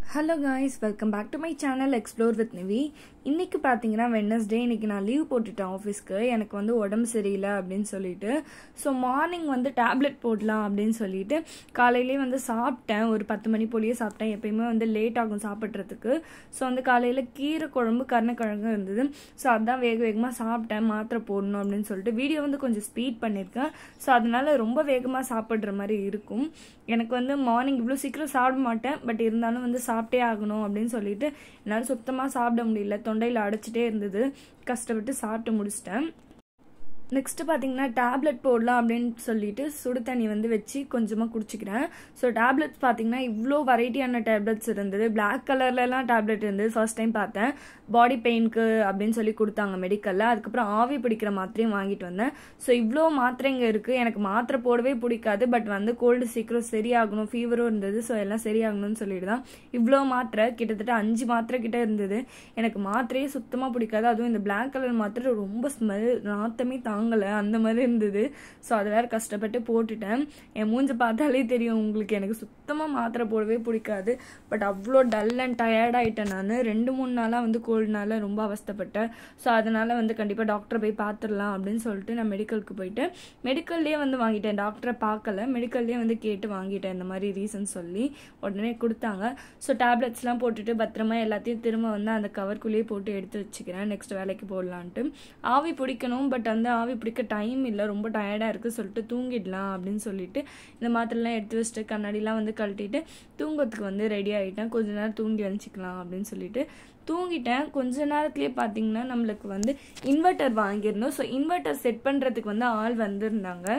hello guys welcome back to my channel explore with Nivi இன்னைக்கு பார்த்தீங்கன்னா Wednesday இன்னைக்கு நான் லீவ் போட்டுட்டேன் ஆஃபீஸ்க்கு எனக்கு வந்து உடம்பு சரியில்லை அப்படின்னு சொல்லிட்டு ஸோ மார்னிங் வந்து டேப்லெட் போடலாம் அப்படின்னு சொல்லிட்டு காலையிலேயே வந்து சாப்பிட்டேன் ஒரு பத்து மணி போலயே சாப்பிட்டேன் எப்பயுமே வந்து லேட் ஆகும் சாப்பிட்றதுக்கு ஸோ வந்து காலையில் கீரை குழம்பு கருணக்கிழங்கு இருந்தது ஸோ அதான் வேக வேகமாக சாப்பிட்டேன் மாத்திரை போடணும் அப்படின்னு சொல்லிட்டு வீடியோ வந்து கொஞ்சம் ஸ்பீட் பண்ணியிருக்கேன் ஸோ அதனால ரொம்ப வேகமாக சாப்பிட்ற மாதிரி இருக்கும் எனக்கு வந்து மார்னிங் இவ்வளோ சீக்கிரம் சாப்பிட மாட்டேன் பட் இருந்தாலும் வந்து சாப்பிட்டே ஆகணும் அப்படின்னு சொல்லிட்டு என்னால் சுத்தமாக சாப்பிட முடியல தொண்டையில் அடைச்சிட்டே இருந்தது கஷ்டப்பட்டு சாப்பிட்டு முடிச்சிட்டேன் நெக்ஸ்ட் பார்த்தீங்கன்னா டேப்லெட் போடலாம் அப்படின்னு சொல்லிட்டு சுடு தண்ணி வந்து வச்சு கொஞ்சமாக குடிச்சிக்கிறேன் ஸோ டேப்லெட்ஸ் பார்த்தீங்கன்னா இவ்வளோ வெரைட்டியான டேப்லெட்ஸ் இருந்தது பிளாக் கலர்லலாம் டேப்லெட் இருந்தது ஃபர்ஸ்ட் டைம் பார்த்தேன் பாடி பெயினுக்கு அப்படின்னு சொல்லி கொடுத்தாங்க மெடிக்கலில் அதுக்கப்புறம் ஆவி பிடிக்கிற மாத்திரையும் வாங்கிட்டு வந்தேன் ஸோ இவ்வளோ மாத்திரைங்க இருக்குது எனக்கு மாத்திரை போடவே பிடிக்காது பட் வந்து கோல்டு சீக்கிரம் சரியாகணும் ஃபீவரும் இருந்தது ஸோ எல்லாம் சரியாகணும்னு சொல்லிட்டு தான் இவ்வளோ மாத்திரை கிட்டத்தட்ட அஞ்சு மாத்திரை கிட்ட இருந்தது எனக்கு மாத்திரையே சுத்தமாக பிடிக்காது அதுவும் இந்த பிளாக் கலர் மாத்திரை ரொம்ப ஸ்மெல் நாத்தமே தாங்கலை அந்த மாதிரி இருந்தது ஸோ அதை வேற கஷ்டப்பட்டு போட்டுட்டேன் என் மூஞ்சி பார்த்தாலே தெரியும் உங்களுக்கு எனக்கு சுத்தமாக மாத்திரை போடவே பிடிக்காது பட் அவ்வளோ டல் அண்ட் டயர்ட் ஆயிட்டேன் நான் ரெண்டு மூணு நாளாக வந்து கோல்டுனால ரொம்ப அவஸ்தைப்பட்டேன் ஸோ அதனால வந்து கண்டிப்பாக டாக்டரை போய் பார்த்துடலாம் அப்படின்னு சொல்லிட்டு நான் மெடிக்கலுக்கு போயிட்டு மெடிக்கல்லே வந்து வாங்கிட்டேன் டாக்டரை பார்க்கல மெடிக்கல்லே வந்து கேட்டு வாங்கிட்டேன் இந்த மாதிரி ரீசன் சொல்லி உடனே கொடுத்தாங்க ஸோ டேப்லெட்ஸ்லாம் போட்டுட்டு பத்திரமா எல்லாத்தையும் திரும்ப வந்து அந்த கவர்க்குள்ளேயே போட்டு எடுத்து வச்சுக்கிறேன் நெக்ஸ்ட் வேலைக்கு போடலான்ட்டு ஆவி பிடிக்கணும் பட் வந்து ஆவி பிடிக்க டைம் இல்லை ரொம்ப டயர்டாக இருக்குது சொல்லிட்டு தூங்கிடலாம் அப்படின்னு சொல்லிட்டு இந்த மாத்திரலாம் எடுத்து வச்சுட்டு கண்ணாடிலாம் வந்து கழட்டிட்டு தூங்கறதுக்கு வந்து ரெடி ஆகிட்டேன் கொஞ்ச நேரம் தூங்கி வந்துச்சிக்கலாம் அப்படின்னு சொல்லிட்டு தூங்கிட்டேன் கொஞ்ச நேரத்துலேயே பார்த்தீங்கன்னா நம்மளுக்கு வந்து இன்வெர்ட்டர் வாங்கியிருந்தோம் ஸோ இன்வெர்ட்டர் செட் பண்ணுறதுக்கு வந்து ஆள் வந்திருந்தாங்க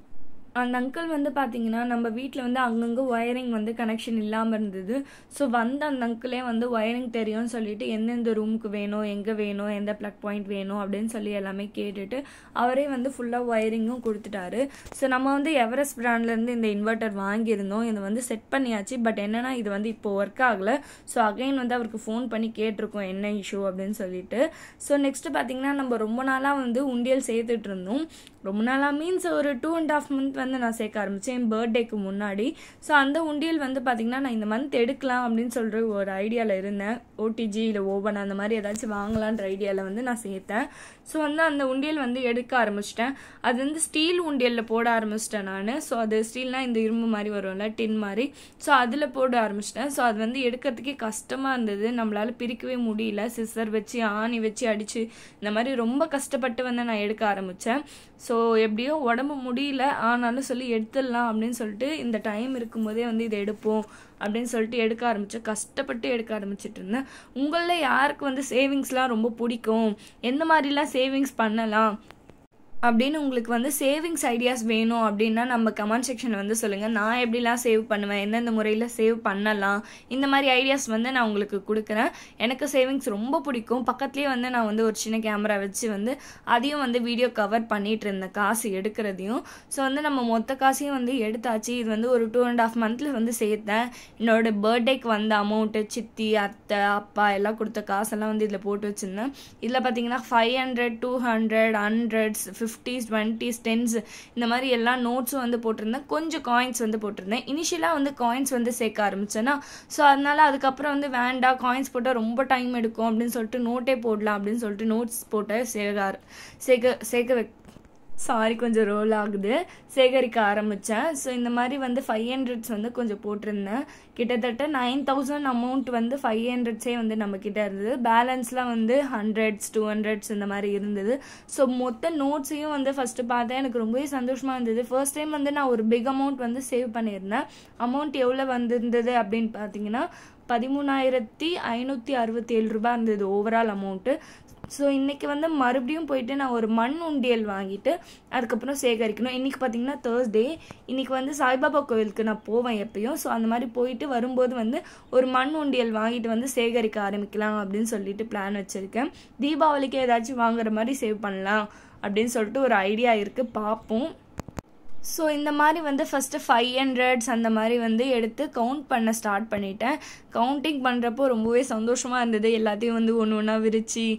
அந்த அங்கிள் வந்து பார்த்தீங்கன்னா நம்ம வீட்டில் வந்து அங்கங்கே ஒயரிங் வந்து கனெக்ஷன் இல்லாமல் இருந்தது ஸோ வந்த அந்த அங்கிளே வந்து ஒயரிங் தெரியும்னு சொல்லிட்டு எந்தெந்த ரூமுக்கு வேணும் எங்கே வேணும் எந்த ப்ளக் பாயிண்ட் வேணும் அப்படின்னு சொல்லி எல்லாமே கேட்டுட்டு அவரே வந்து ஃபுல்லாக ஒயரிங்கும் கொடுத்துட்டாரு ஸோ நம்ம வந்து எவரெஸ்ட் பிராண்ட்லேருந்து இந்த இன்வெர்ட்டர் வாங்கியிருந்தோம் இதை வந்து செட் பண்ணியாச்சு பட் என்னென்னா இது வந்து இப்போ ஒர்க் ஆகலை ஸோ அகைன் வந்து அவருக்கு ஃபோன் பண்ணி கேட்டிருக்கோம் என்ன இஷ்யூ அப்படின்னு சொல்லிட்டு ஸோ நெக்ஸ்ட் பார்த்தீங்கன்னா நம்ம ரொம்ப நாளாக வந்து உண்டியல் சேர்த்துட்டு இருந்தோம் ரொம்ப நாளாக மீன்ஸ் ஒரு டூ அண்ட் ஆஃப் மந்த் வந்து நான் சேர்க்க ஆரம்பித்தேன் என் பர்த்டேக்கு முன்னாடி ஸோ அந்த உண்டியல் வந்து பார்த்திங்கன்னா நான் இந்த மந்த் எடுக்கலாம் அப்படின்னு சொல்கிற ஒரு ஐடியாவில் இருந்தேன் ஓடிஜி இல்லை ஓவன் அந்த மாதிரி ஏதாச்சும் வாங்கலான்ற ஐடியாவில் வந்து நான் சேர்த்தேன் ஸோ வந்து அந்த உண்டியல் வந்து எடுக்க ஆரம்பிச்சிட்டேன் அது வந்து ஸ்டீல் உண்டியலில் போட ஆரம்பிச்சிட்டேன் நான் ஸோ அது ஸ்டீல்னால் இந்த இரும்பு மாதிரி வரும்ல டின் மாதிரி ஸோ அதில் போட ஆரம்பிச்சிட்டேன் ஸோ அது வந்து எடுக்கிறதுக்கே கஷ்டமாக இருந்தது நம்மளால் பிரிக்கவே முடியல சிஸ்டர் வச்சு ஆணி வச்சு அடித்து இந்த மாதிரி ரொம்ப கஷ்டப்பட்டு வந்து நான் எடுக்க ஆரம்பித்தேன் ஸோ எப்படியோ உடம்பு முடியல ஆனாலும் சொல்லி எடுத்துடலாம் அப்படின்னு சொல்லிட்டு இந்த டைம் இருக்கும்போதே வந்து இதை எடுப்போம் அப்படின்னு சொல்லிட்டு எடுக்க ஆரம்பித்தேன் கஷ்டப்பட்டு எடுக்க ஆரம்பிச்சிட்டு இருந்தேன் உங்களில் யாருக்கு வந்து சேவிங்ஸ்லாம் ரொம்ப பிடிக்கும் எந்த மாதிரிலாம் சேவிங்ஸ் பண்ணலாம் அப்படின்னு உங்களுக்கு வந்து சேவிங்ஸ் ஐடியாஸ் வேணும் அப்படின்னா நம்ம கமெண்ட் செக்ஷனில் வந்து சொல்லுங்கள் நான் எப்படிலாம் சேவ் பண்ணுவேன் எந்தெந்த முறையில் சேவ் பண்ணலாம் இந்த மாதிரி ஐடியாஸ் வந்து நான் உங்களுக்கு கொடுக்குறேன் எனக்கு சேவிங்ஸ் ரொம்ப பிடிக்கும் பக்கத்துலேயே வந்து நான் வந்து ஒரு சின்ன கேமரா வச்சு வந்து அதையும் வந்து வீடியோ கவர் பண்ணிகிட்டு இருந்தேன் காசு எடுக்கிறதையும் ஸோ வந்து நம்ம மொத்த காசையும் வந்து எடுத்தாச்சு இது வந்து ஒரு டூ அண்ட் ஆஃப் மந்த்தில் வந்து சேர்த்தேன் என்னோட பர்த்டேக்கு வந்த அமௌண்ட்டு சித்தி அத்தை அப்பா எல்லாம் கொடுத்த காசெல்லாம் வந்து இதில் போட்டு வச்சுருந்தேன் இதில் பார்த்தீங்கன்னா five hundred two hundred hundreds fifties twenties tens இந்த மாதிரி எல்லா நோட்ஸும் வந்து போட்டிருந்தேன் கொஞ்சம் காயின்ஸ் வந்து போட்டிருந்தேன் இனிஷியலாக வந்து காயின்ஸ் வந்து சேர்க்க ஆரம்பிச்சேன்னா ஸோ அதனால அதுக்கப்புறம் வந்து வேண்டாம் காயின்ஸ் போட்டால் ரொம்ப டைம் எடுக்கும் அப்படின்னு சொல்லிட்டு நோட்டே போடலாம் அப்படின்னு சொல்லிட்டு நோட்ஸ் போட்டு சேர்க்க சேர்க்க சேர்க்க வை சாரி கொஞ்சம் ரோல் ஆகுது சேகரிக்க ஆரம்பித்தேன் ஸோ இந்த மாதிரி வந்து ஃபைவ் ஹண்ட்ரட்ஸ் வந்து கொஞ்சம் போட்டிருந்தேன் கிட்டத்தட்ட நைன் தௌசண்ட் அமௌண்ட் வந்து ஃபைவ் ஹண்ட்ரட்ஸே வந்து நம்மக்கிட்ட இருந்தது பேலன்ஸ்லாம் வந்து ஹண்ட்ரட்ஸ் டூ ஹண்ட்ரட்ஸ் இந்த மாதிரி இருந்தது ஸோ மொத்த நோட்ஸையும் வந்து ஃபஸ்ட்டு பார்த்தேன் எனக்கு ரொம்பவே சந்தோஷமாக இருந்தது ஃபர்ஸ்ட் டைம் வந்து நான் ஒரு பிக் அமௌண்ட் வந்து சேவ் பண்ணியிருந்தேன் அமௌண்ட் எவ்வளோ வந்திருந்தது அப்படின்னு பார்த்தீங்கன்னா பதிமூணாயிரத்தி ஐநூற்றி அறுபத்தி ஏழு ரூபாய் இருந்தது ஓவரால் அமௌண்ட்டு ஸோ இன்றைக்கி வந்து மறுபடியும் போயிட்டு நான் ஒரு மண் உண்டியல் வாங்கிட்டு அதுக்கப்புறம் சேகரிக்கணும் இன்றைக்கி பார்த்தீங்கன்னா தேர்ஸ்டே இன்றைக்கி வந்து சாய்பாபா கோயிலுக்கு நான் போவேன் எப்பயும் ஸோ அந்த மாதிரி போயிட்டு வரும்போது வந்து ஒரு மண் உண்டியல் வாங்கிட்டு வந்து சேகரிக்க ஆரம்பிக்கலாம் அப்படின்னு சொல்லிட்டு பிளான் வச்சுருக்கேன் தீபாவளிக்கு ஏதாச்சும் வாங்குற மாதிரி சேவ் பண்ணலாம் அப்படின்னு சொல்லிட்டு ஒரு ஐடியா இருக்குது பார்ப்போம் ஸோ இந்த மாதிரி வந்து ஃபஸ்ட்டு ஃபைவ் ஹண்ட்ரட்ஸ் அந்த மாதிரி வந்து எடுத்து கவுண்ட் பண்ண ஸ்டார்ட் பண்ணிட்டேன் கவுண்டிங் பண்ணுறப்போ ரொம்பவே சந்தோஷமாக இருந்தது எல்லாத்தையும் வந்து ஒன்று ஒன்றா விரித்து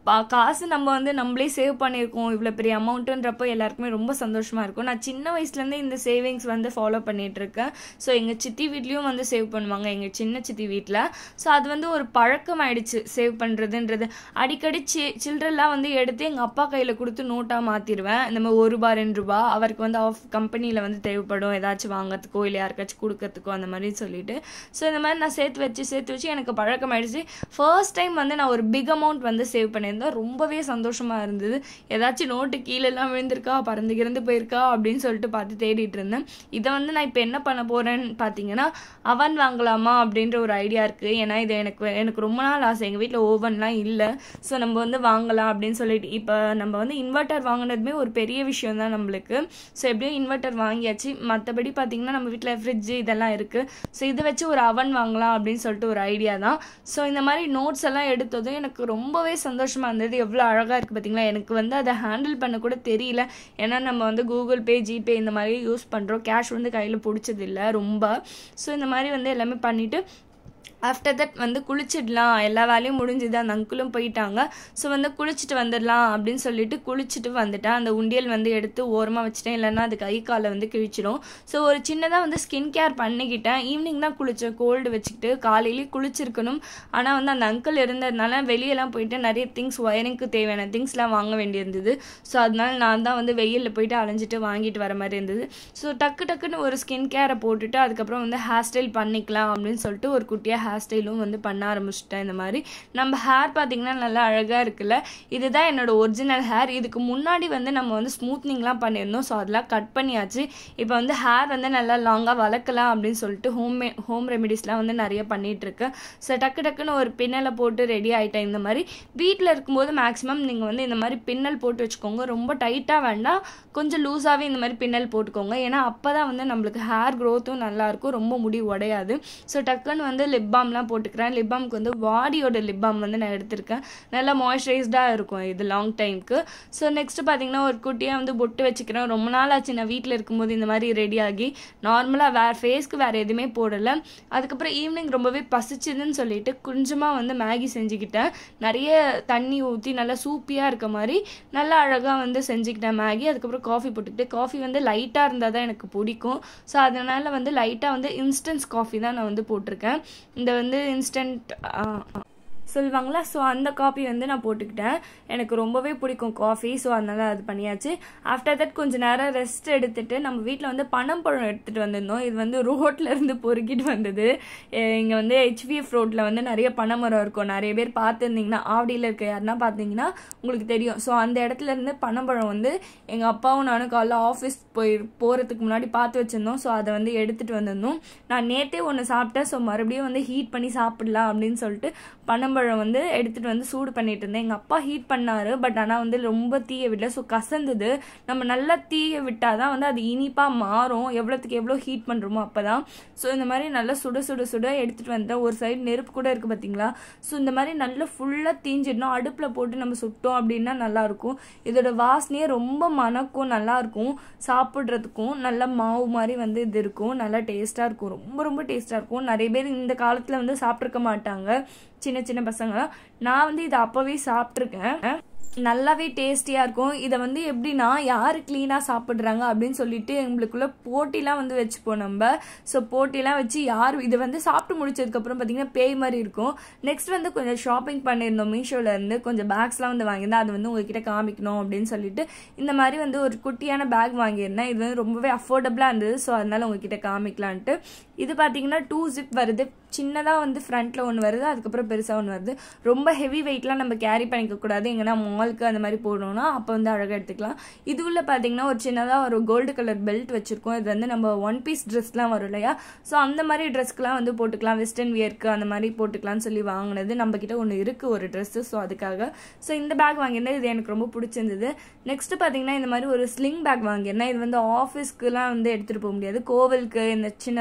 பா காசு நம்ம வந்து நம்மளே சேவ் பண்ணியிருக்கோம் இவ்வளோ பெரிய அமௌண்ட்டுன்றப்போ எல்லாருக்குமே ரொம்ப சந்தோஷமாக இருக்கும் நான் சின்ன வயசுலேருந்தே இந்த சேவிங்ஸ் வந்து ஃபாலோ பண்ணிட்டு இருக்கேன் ஸோ எங்கள் சித்தி வீட்லேயும் வந்து சேவ் பண்ணுவாங்க எங்கள் சின்ன சித்தி வீட்டில் ஸோ அது வந்து ஒரு பழக்கம் ஆயிடுச்சு சேவ் பண்ணுறதுன்றது அடிக்கடி சி சில்லறெல்லாம் வந்து எடுத்து எங்கள் அப்பா கையில் கொடுத்து நோட்டாக மாற்றிடுவேன் இந்த மாதிரி ஒரு ரூபா ரெண்டு ரூபா அவருக்கு வந்து ஆஃப் கம்பெனியில் வந்து தேவைப்படும் ஏதாச்சும் வாங்குறதுக்கோ இல்லை யாருக்காச்சும் கொடுக்கறதுக்கோ அந்த மாதிரி சொல்லிட்டு ஸோ இந்த மாதிரி நான் சேர்த்து வச்சு சேர்த்து வச்சு எனக்கு பழக்கம் ஆயிடுச்சு ஃபர்ஸ்ட் டைம் வந்து நான் ஒரு பிக் அமௌண்ட் வந்து சேவ் பண்ணியிருந்தேன் ரொம்பவே சந்தோஷமாக இருந்தது ஏதாச்சும் நோட்டு கீழெல்லாம் விழுந்திருக்கா பறந்து கிறந்து போயிருக்கா அப்படின்னு சொல்லிட்டு பார்த்து தேடிட்டு இருந்தேன் இதை வந்து நான் இப்போ என்ன பண்ண போகிறேன்னு பார்த்தீங்கன்னா அவன் வாங்கலாமா அப்படின்ற ஒரு ஐடியா இருக்குது ஏன்னா இது எனக்கு எனக்கு ரொம்ப நாள் ஆசை எங்கள் வீட்டில் ஓவன்லாம் இல்லை ஸோ நம்ம வந்து வாங்கலாம் அப்படின்னு சொல்லிட்டு இப்போ நம்ம வந்து இன்வெர்ட்டர் வாங்கினதுமே ஒரு பெரிய விஷயம் தான் நம்மளுக்கு ஸோ எப்படியும் இன்வெர்ட்டர் வாங்கியாச்சு மற்றபடி பார்த்தீங்கன்னா நம்ம வீட்டில் ஃப்ரிட்ஜு இதெல்லாம் இருக்குது ஸோ இதை வச்சு ஒரு அவன் வாங்கலாம் அப்படின்னு சொல்லிட்டு ஒரு ஐடியா தான் ஸோ இந்த மாதிரி நோட்ஸ் எல்லாம் எடுத்ததும் எனக்கு ரொம்பவே சந்தோஷமாக இருந்தது எவ்வளோ அழகாக இருக்குது பார்த்தீங்களா எனக்கு வந்து அதை ஹேண்டில் பண்ண கூட தெரியல ஏன்னா நம்ம வந்து கூகுள் பே ஜிபே இந்த மாதிரி யூஸ் பண்ணுறோம் கேஷ் வந்து கையில் பிடிச்சதில்ல ரொம்ப ஸோ இந்த மாதிரி வந்து எல்லாமே பண்ணிவிட்டு ஆஃப்டர் தட் வந்து குளிச்சிடலாம் எல்லா வேலையும் முடிஞ்சுது அந்த அங்கிளும் போயிட்டாங்க ஸோ வந்து குளிச்சுட்டு வந்துடலாம் அப்படின்னு சொல்லிட்டு குளிச்சுட்டு வந்துட்டேன் அந்த உண்டியல் வந்து எடுத்து ஓரமாக வச்சுட்டேன் இல்லைன்னா அது கை காலை வந்து கிழிச்சிடும் ஸோ ஒரு சின்னதாக வந்து ஸ்கின் கேர் பண்ணிக்கிட்டேன் ஈவினிங் தான் குளித்தேன் கோல்டு வச்சுக்கிட்டு காலையிலேயே குளிச்சிருக்கணும் ஆனால் வந்து அந்த அங்கிள் இருந்ததுனால வெளியெல்லாம் போயிட்டு நிறைய திங்ஸ் ஒயரிங்க்கு தேவையான திங்ஸ்லாம் வாங்க வேண்டியிருந்தது ஸோ அதனால நான் தான் வந்து வெயிலில் போயிட்டு அலைஞ்சிட்டு வாங்கிட்டு வர மாதிரி இருந்தது ஸோ டக்கு டக்குன்னு ஒரு ஸ்கின் கேரை போட்டுட்டு அதுக்கப்புறம் வந்து ஹேர் ஸ்டைல் பண்ணிக்கலாம் அப்படின்னு சொல்லிட்டு ஒரு குட்டியாக ஹேர் ஸ்டைலும் வந்து பண்ண ஆரம்பிச்சிட்டேன் இந்த மாதிரி நம்ம ஹேர் பார்த்தீங்கன்னா நல்லா அழகாக இருக்குல்ல இதுதான் என்னோட ஒரிஜினல் ஹேர் இதுக்கு முன்னாடி வந்து நம்ம வந்து ஸ்மூத்னிங்லாம் பண்ணியிருந்தோம் ஸோ அதெல்லாம் கட் பண்ணியாச்சு இப்போ வந்து ஹேர் வந்து நல்லா லாங்காக வளர்க்கலாம் அப்படின்னு சொல்லிட்டு ஹோம் ஹோம் ரெமெடிஸ்லாம் வந்து நிறைய பண்ணிட்டு இருக்கேன் ஸோ டக்கு டக்குன்னு ஒரு பின்னலை போட்டு ரெடி ஆகிட்டேன் இந்த மாதிரி வீட்டில் இருக்கும்போது மேக்ஸிமம் நீங்கள் வந்து இந்த மாதிரி பின்னல் போட்டு வச்சுக்கோங்க ரொம்ப டைட்டாக வேண்டாம் கொஞ்சம் லூஸாகவே இந்த மாதிரி பின்னல் போட்டுக்கோங்க ஏன்னா அப்போ தான் வந்து நம்மளுக்கு ஹேர் க்ரோத்தும் நல்லாயிருக்கும் ரொம்ப முடி உடையாது ஸோ டக்குன்னு வந்து லிப் பாம்லாம் போட்டுக்கிறேன் லிப் பாம்க்கு வந்து வாடியோட லிப் பாம் வந்து நான் எடுத்திருக்கேன் நல்லா மாய்ஸ்சரைஸ்டாக இருக்கும் இது லாங் டைமுக்கு ஸோ நெக்ஸ்ட் பார்த்தீங்கன்னா ஒரு குட்டியாக வந்து பொட்டு வச்சுக்கிறேன் ரொம்ப நாள் ஆச்சு நான் வீட்டில் இருக்கும்போது இந்த மாதிரி ரெடி ஆகி நார்மலாக வேறு ஃபேஸ்க்கு வேறு எதுவுமே போடலை அதுக்கப்புறம் ஈவினிங் ரொம்பவே பசிச்சுதுன்னு சொல்லிட்டு கொஞ்சமாக வந்து மேகி செஞ்சுக்கிட்டேன் நிறைய தண்ணி ஊற்றி நல்லா சூப்பியாக இருக்க மாதிரி நல்லா அழகாக வந்து செஞ்சுக்கிட்டேன் மேகி அதுக்கப்புறம் காஃபி போட்டுக்கிட்டு காஃபி வந்து லைட்டாக இருந்தால் தான் எனக்கு பிடிக்கும் ஸோ அதனால் வந்து லைட்டாக வந்து இன்ஸ்டன்ஸ் காஃபி தான் நான் வந்து போட்டிருக்கேன் இந்த வந்து இன்ஸ்டன்ட் சொல்லுவாங்களா ஸோ அந்த காஃபி வந்து நான் போட்டுக்கிட்டேன் எனக்கு ரொம்பவே பிடிக்கும் காஃபி ஸோ அதனால அது பண்ணியாச்சு ஆஃப்டர் தட் கொஞ்ச நேரம் ரெஸ்ட் எடுத்துட்டு நம்ம வீட்டில் வந்து பனம்பழம் எடுத்துகிட்டு வந்திருந்தோம் இது வந்து ரோட்ல இருந்து பொறுக்கிட்டு வந்தது இங்கே வந்து ஹெச்பிஎஃப் ரோட்டில் வந்து நிறைய பனைமரம் இருக்கும் நிறைய பேர் பார்த்துருந்தீங்கன்னா ஆவடியில் இருக்க யாருன்னா பார்த்தீங்கன்னா உங்களுக்கு தெரியும் ஸோ அந்த இடத்துல இருந்து பனம்பழம் வந்து எங்கள் அப்பாவும் நானும் காலைல ஆஃபீஸ் போய் போகிறதுக்கு முன்னாடி பார்த்து வச்சுருந்தோம் ஸோ அதை வந்து எடுத்துகிட்டு வந்திருந்தோம் நான் நேற்றே ஒன்று சாப்பிட்டேன் ஸோ மறுபடியும் வந்து ஹீட் பண்ணி சாப்பிடலாம் அப்படின்னு சொல்லிட்டு பனம்பழம் பழம் வந்து எடுத்துகிட்டு வந்து சூடு பண்ணிட்டு இருந்தேன் எங்கள் அப்பா ஹீட் பண்ணாரு பட் ஆனால் வந்து ரொம்ப தீய விடல ஸோ கசந்தது நம்ம நல்லா தீய விட்டால் தான் வந்து அது இனிப்பாக மாறும் எவ்வளோத்துக்கு எவ்வளோ ஹீட் பண்ணுறோமோ அப்போ தான் ஸோ இந்த மாதிரி நல்லா சுட சுட சுட எடுத்துகிட்டு வந்தேன் ஒரு சைடு நெருப்பு கூட இருக்குது பார்த்தீங்களா ஸோ இந்த மாதிரி நல்லா ஃபுல்லாக தீஞ்சிடணும் அடுப்பில் போட்டு நம்ம சுட்டோம் அப்படின்னா நல்லாயிருக்கும் இதோட வாசனையே ரொம்ப மணக்கும் நல்லாயிருக்கும் சாப்பிட்றதுக்கும் நல்ல மாவு மாதிரி வந்து இது இருக்கும் நல்லா டேஸ்ட்டாக இருக்கும் ரொம்ப ரொம்ப டேஸ்ட்டாக இருக்கும் நிறைய பேர் இந்த காலத்தில் வந்து சாப்பிட்ருக்க மாட்டாங்க சின்ன சின்ன பசங்க நான் வந்து இதை அப்போவே சாப்பிட்ருக்கேன் நல்லாவே டேஸ்டியாக இருக்கும் இதை வந்து எப்படின்னா யார் க்ளீனாக சாப்பிட்றாங்க அப்படின்னு சொல்லிட்டு எங்களுக்குள்ள போட்டிலாம் வந்து வச்சுப்போம் நம்ம ஸோ போட்டிலாம் வச்சு யார் இது வந்து சாப்பிட்டு முடிச்சதுக்கப்புறம் பார்த்தீங்கன்னா பேய் மாதிரி இருக்கும் நெக்ஸ்ட் வந்து கொஞ்சம் ஷாப்பிங் பண்ணியிருந்தோம் மீஷோவில் இருந்து கொஞ்சம் பேக்ஸ்லாம் வந்து வாங்கியிருந்தேன் அது வந்து உங்ககிட்ட காமிக்கணும் அப்படின்னு சொல்லிட்டு இந்த மாதிரி வந்து ஒரு குட்டியான பேக் வாங்கியிருந்தேன் இது வந்து ரொம்பவே அஃபோர்டபுளாக இருந்தது ஸோ அதனால உங்ககிட்ட காமிக்கலான்ட்டு இது பார்த்தீங்கன்னா டூ ஜிப் வருது சின்னதாக வந்து ஃப்ரண்ட்டில் ஒன்று வருது அதுக்கப்புறம் பெருசாக ஒன்று வருது ரொம்ப ஹெவி வெயிட்லாம் நம்ம கேரி பண்ணிக்க கூடாது எங்கன்னா மாலுக்கு அந்த மாதிரி போடணும்னா அப்போ வந்து அழகாக எடுத்துக்கலாம் இது உள்ள பார்த்தீங்கன்னா ஒரு சின்னதாக ஒரு கோல்டு கலர் பெல்ட் வச்சுருக்கோம் இது வந்து நம்ம ஒன் பீஸ் ட்ரெஸ்லாம் வரும் இல்லையா ஸோ அந்த மாதிரி ட்ரெஸ்க்குலாம் வந்து போட்டுக்கலாம் வெஸ்டர்ன் வியர்க்கு அந்த மாதிரி போட்டுக்கலாம்னு சொல்லி வாங்கினது நம்ம கிட்ட ஒன்று இருக்குது ஒரு ட்ரெஸ்ஸு ஸோ அதுக்காக ஸோ இந்த பேக் வாங்கியிருந்தேன் இது எனக்கு ரொம்ப பிடிச்சிருந்தது நெக்ஸ்ட் பார்த்தீங்கன்னா இந்த மாதிரி ஒரு ஸ்லிங் பேக் வாங்கியிருந்தேன் இது வந்து ஆஃபீஸ்க்குலாம் வந்து எடுத்துகிட்டு போக முடியாது கோவிலுக்கு இந்த சின்னதாக ஷாப்பிங்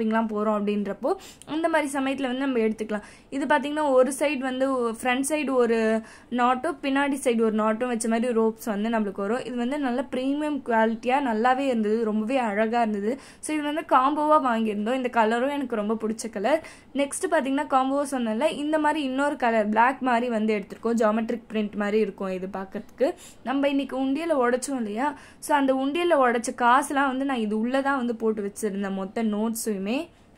ஷாப்பிங்லாம் போகிறோம் அப்படின்றப்போ அந்த மாதிரி சமயத்தில் வந்து நம்ம எடுத்துக்கலாம் இது பார்த்திங்கன்னா ஒரு சைடு வந்து ஃப்ரண்ட் சைடு ஒரு நாட்டும் பின்னாடி சைடு ஒரு நாட்டும் வச்ச மாதிரி ரோப்ஸ் வந்து நம்மளுக்கு வரும் இது வந்து நல்ல ப்ரீமியம் குவாலிட்டியாக நல்லாவே இருந்தது ரொம்பவே அழகாக இருந்தது ஸோ இது வந்து காம்போவாக வாங்கியிருந்தோம் இந்த கலரும் எனக்கு ரொம்ப பிடிச்ச கலர் நெக்ஸ்ட் பார்த்தீங்கன்னா காம்போவாக சொன்னல இந்த மாதிரி இன்னொரு கலர் பிளாக் மாதிரி வந்து எடுத்திருக்கோம் ஜாமெட்ரிக் பிரிண்ட் மாதிரி இருக்கும் இது பார்க்கறதுக்கு நம்ம இன்னைக்கு உண்டியலை உடைச்சோம் இல்லையா ஸோ அந்த உண்டியலில் உடைச்ச காசுலாம் வந்து நான் இது உள்ளே தான் வந்து போட்டு வச்சுருந்தேன் மொத்த நோட்ஸுமே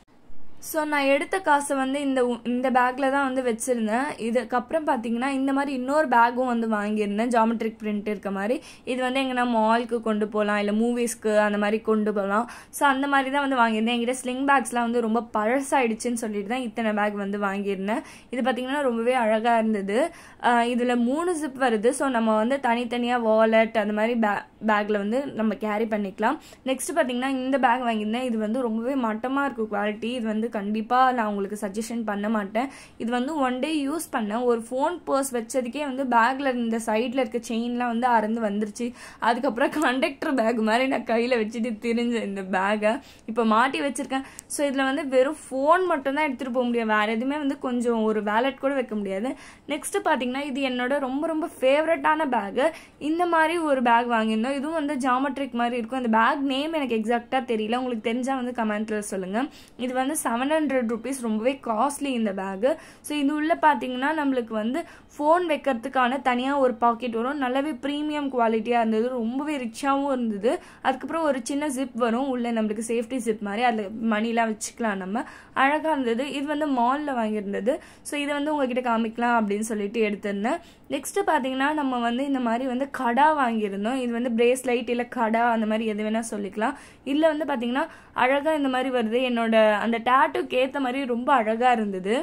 ஸோ நான் எடுத்த காசை வந்து இந்த இந்த பேக்கில் தான் வந்து வச்சுருந்தேன் இதுக்கப்புறம் பார்த்தீங்கன்னா இந்த மாதிரி இன்னொரு பேக்கும் வந்து வாங்கியிருந்தேன் ஜாமெட்ரிக் பிரிண்ட் இருக்க மாதிரி இது வந்து எங்கன்னா மாலுக்கு கொண்டு போகலாம் இல்லை மூவிஸ்க்கு அந்த மாதிரி கொண்டு போகலாம் ஸோ அந்த மாதிரி தான் வந்து வாங்கியிருந்தேன் என்கிட்ட ஸ்லிங் பேக்ஸ்லாம் வந்து ரொம்ப பழசாயிடுச்சுன்னு சொல்லிட்டு தான் இத்தனை பேக் வந்து வாங்கியிருந்தேன் இது பார்த்தீங்கன்னா ரொம்பவே அழகாக இருந்தது இதில் மூணு ஜிப் வருது ஸோ நம்ம வந்து தனித்தனியாக வாலெட் அந்த மாதிரி பே பேக்கில் வந்து நம்ம கேரி பண்ணிக்கலாம் நெக்ஸ்ட் பார்த்தீங்கன்னா இந்த பேக் வாங்கியிருந்தேன் இது வந்து ரொம்பவே மட்டமாக இருக்கும் குவாலிட்டி இது வந்து கண்டிப்பாக நான் உங்களுக்கு சஜஷன் பண்ண மாட்டேன் இது வந்து ஒன் டே யூஸ் பண்ணேன் ஒரு ஃபோன் பர்ஸ் வச்சதுக்கே வந்து பேக்கில் இந்த சைடில் இருக்க செயின்லாம் வந்து அறந்து வந்துருச்சு அதுக்கப்புறம் கண்டக்டர் பேக் மாதிரி நான் கையில் வச்சுட்டு திரிஞ்சேன் இந்த பேக்கை இப்போ மாட்டி வச்சுருக்கேன் ஸோ இதில் வந்து வெறும் ஃபோன் மட்டும் தான் எடுத்துகிட்டு போக முடியும் வேறு எதுவுமே வந்து கொஞ்சம் ஒரு வேலட் கூட வைக்க முடியாது நெக்ஸ்ட் பார்த்தீங்கன்னா இது என்னோட ரொம்ப ரொம்ப ஃபேவரட்டான பேக்கு இந்த மாதிரி ஒரு பேக் வாங்கியிருந்தோம் இதுவும் வந்து ஜாமெட்ரிக் மாதிரி இருக்கும் அந்த பேக் நேம் எனக்கு எக்ஸாக்டாக தெரியல உங்களுக்கு தெரிஞ்சால் வந்து கமெண்ட்டில் சொல்லுங்கள் இது வந்து செவன் ஹண்ட்ரட் ருபீஸ் ரொம்பவே காஸ்ட்லி இந்த பேக்கு ஸோ இது உள்ள பார்த்தீங்கன்னா நம்மளுக்கு வந்து ஃபோன் வைக்கிறதுக்கான தனியாக ஒரு பாக்கெட் வரும் நல்லாவே ப்ரீமியம் குவாலிட்டியாக இருந்தது ரொம்பவே ரிச்சாகவும் இருந்தது அதுக்கப்புறம் ஒரு சின்ன ஜிப் வரும் உள்ள நம்மளுக்கு சேஃப்டி ஜிப் மாதிரி அதில் மணிலாம் வச்சுக்கலாம் நம்ம அழகாக இருந்தது இது வந்து மாலில் வாங்கியிருந்தது ஸோ இதை வந்து உங்ககிட்ட காமிக்கலாம் அப்படின்னு சொல்லிட்டு எடுத்திருந்தேன் நெக்ஸ்ட் பார்த்தீங்கன்னா நம்ம வந்து இந்த மாதிரி வந்து கடா வாங்கியிருந்தோம் இது வந்து பிரேஸ்லைட் இல்லை கடா அந்த மாதிரி எது வேணால் சொல்லிக்கலாம் இதில் வந்து பார்த்தீங்கன்னா அழகாக இந்த மாதிரி வருது என்னோட அந்த டேட்டுக்கு ஏற்ற மாதிரி ரொம்ப அழகாக இருந்தது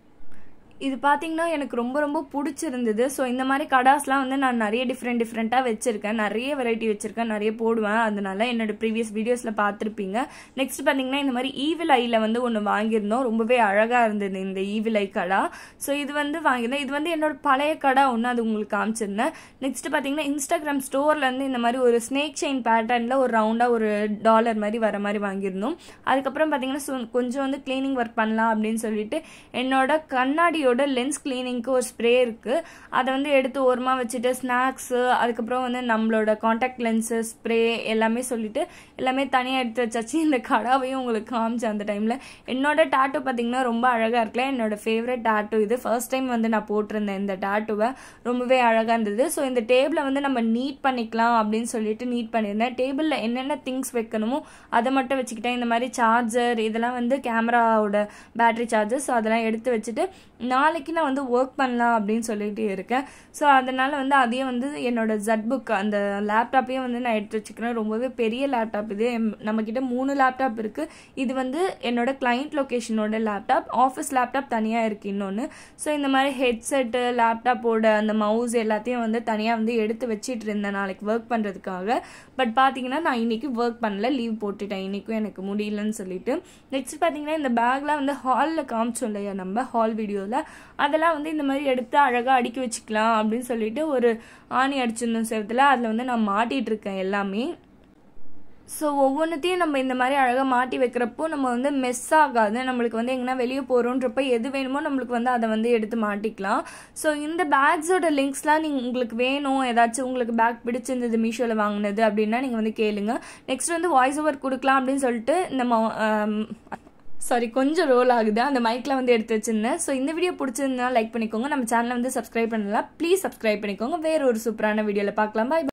இது பார்த்தீங்கன்னா எனக்கு ரொம்ப ரொம்ப பிடிச்சிருந்தது ஸோ இந்த மாதிரி கடாஸ்லாம் வந்து நான் நிறைய டிஃப்ரெண்ட் டிஃப்ரெண்ட்டாக வச்சுருக்கேன் நிறைய வெரைட்டி வச்சுருக்கேன் நிறைய போடுவேன் அதனால என்னோட ப்ரீவியஸ் வீடியோஸில் பார்த்துருப்பீங்க நெக்ஸ்ட் பார்த்தீங்கன்னா இந்த மாதிரி ஈவில் ஐயில் வந்து ஒன்று வாங்கியிருந்தோம் ரொம்பவே அழகாக இருந்தது இந்த ஈவில் ஐ கடா ஸோ இது வந்து வாங்கியிருந்தேன் இது வந்து என்னோட பழைய கடை ஒன்று அது உங்களுக்கு காமிச்சிருந்தேன் நெக்ஸ்ட் பார்த்தீங்கன்னா இன்ஸ்டாகிராம் ஸ்டோர்லேருந்து இந்த மாதிரி ஒரு ஸ்னேக் செயின் பேட்டர்னில் ஒரு ரவுண்டாக ஒரு டாலர் மாதிரி வர மாதிரி வாங்கியிருந்தோம் அதுக்கப்புறம் பார்த்தீங்கன்னா கொஞ்சம் வந்து க்ளீனிங் ஒர்க் பண்ணலாம் அப்படின்னு சொல்லிட்டு என்னோட கண்ணாடியோட இதோட லென்ஸ் கிளீனிங்க்கு ஒரு ஸ்ப்ரே இருக்குது அதை வந்து எடுத்து ஓரமாக வச்சுட்டு ஸ்நாக்ஸு அதுக்கப்புறம் வந்து நம்மளோட காண்டாக்ட் லென்ஸு ஸ்ப்ரே எல்லாமே சொல்லிட்டு எல்லாமே தனியாக எடுத்து வச்சாச்சு இந்த கடாவையும் உங்களுக்கு காமிச்சேன் அந்த டைமில் என்னோட டேட்டு பார்த்தீங்கன்னா ரொம்ப அழகாக இருக்குல்ல என்னோட ஃபேவரட் டேட்டு இது ஃபர்ஸ்ட் டைம் வந்து நான் போட்டிருந்தேன் இந்த டேட்டுவை ரொம்பவே அழகாக இருந்தது ஸோ இந்த டேபிளை வந்து நம்ம நீட் பண்ணிக்கலாம் அப்படின்னு சொல்லிட்டு நீட் பண்ணியிருந்தேன் டேபிளில் என்னென்ன திங்ஸ் வைக்கணுமோ அதை மட்டும் வச்சுக்கிட்டேன் இந்த மாதிரி சார்ஜர் இதெல்லாம் வந்து கேமராவோட பேட்டரி சார்ஜர் ஸோ அதெல்லாம் எடுத்து வச்சுட்டு நாளைக்கு நான் வந்து ஒர்க் பண்ணலாம் அப்படின்னு சொல்லிட்டு இருக்கேன் ஸோ அதனால் வந்து அதையும் வந்து என்னோட ஜட் புக் அந்த லேப்டாப்பையும் வந்து நான் எடுத்து வச்சுக்கிறேன் ரொம்பவே பெரிய லேப்டாப் இது நம்மக்கிட்ட மூணு லேப்டாப் இருக்குது இது வந்து என்னோட கிளைண்ட் லொக்கேஷனோட லேப்டாப் ஆஃபீஸ் லேப்டாப் தனியாக இருக்குது இன்னொன்று ஸோ இந்த மாதிரி ஹெட்செட்டு லேப்டாப்போட அந்த மவுஸ் எல்லாத்தையும் வந்து தனியாக வந்து எடுத்து வச்சிட்டு இருந்தேன் நாளைக்கு ஒர்க் பண்ணுறதுக்காக பட் பார்த்தீங்கன்னா நான் இன்னைக்கு ஒர்க் பண்ணல லீவ் போட்டுட்டேன் இன்றைக்கும் எனக்கு முடியலன்னு சொல்லிட்டு நெக்ஸ்ட் பார்த்தீங்கன்னா இந்த பேக்லாம் வந்து ஹாலில் காமிச்சோம் இல்லையா நம்ம ஹால் வீடியோவில் அதெல்லாம் வந்து இந்த மாதிரி எடுத்து அழகாக அடுக்கி வச்சுக்கலாம் அப்படின்னு சொல்லிட்டு ஒரு ஆணி அடிச்சிருந்தோம் சேவத்தில் அதில் வந்து நான் மாட்டிகிட்டு இருக்கேன் எல்லாமே ஸோ ஒவ்வொன்றத்தையும் நம்ம இந்த மாதிரி அழகாக மாட்டி வைக்கிறப்போ நம்ம வந்து மெஸ் ஆகாது நம்மளுக்கு வந்து எங்கன்னா வெளியே போகிறோன்றப்ப எது வேணுமோ நம்மளுக்கு வந்து அதை வந்து எடுத்து மாட்டிக்கலாம் ஸோ இந்த பேக்ஸோட லிங்க்ஸ்லாம் நீங்கள் உங்களுக்கு வேணும் ஏதாச்சும் உங்களுக்கு பேக் பிடிச்சிருந்தது மீஷோவில் வாங்கினது அப்படின்னா நீங்கள் வந்து கேளுங்க நெக்ஸ்ட் வந்து வாய்ஸ் ஓவர் கொடுக்கலாம் அப்படின்னு சொல்லிட்டு இந்த சாரி கொஞ்சம் ரோல் ஆகுது அந்த மைக்கில் வந்து எடுத்து வச்சிருந்தேன் ஸோ இந்த வீடியோ பிடிச்சிருந்தா லைக் பண்ணிக்கோங்க நம்ம சேனலை வந்து சப்ஸ்கிரைப் பண்ணலாம் ப்ளீஸ் சப்ஸ்கிரைப் பண்ணிக்கோங்க வேற ஒரு சூப்பரான வீடியோவில் பார்க்கலாம் பாய்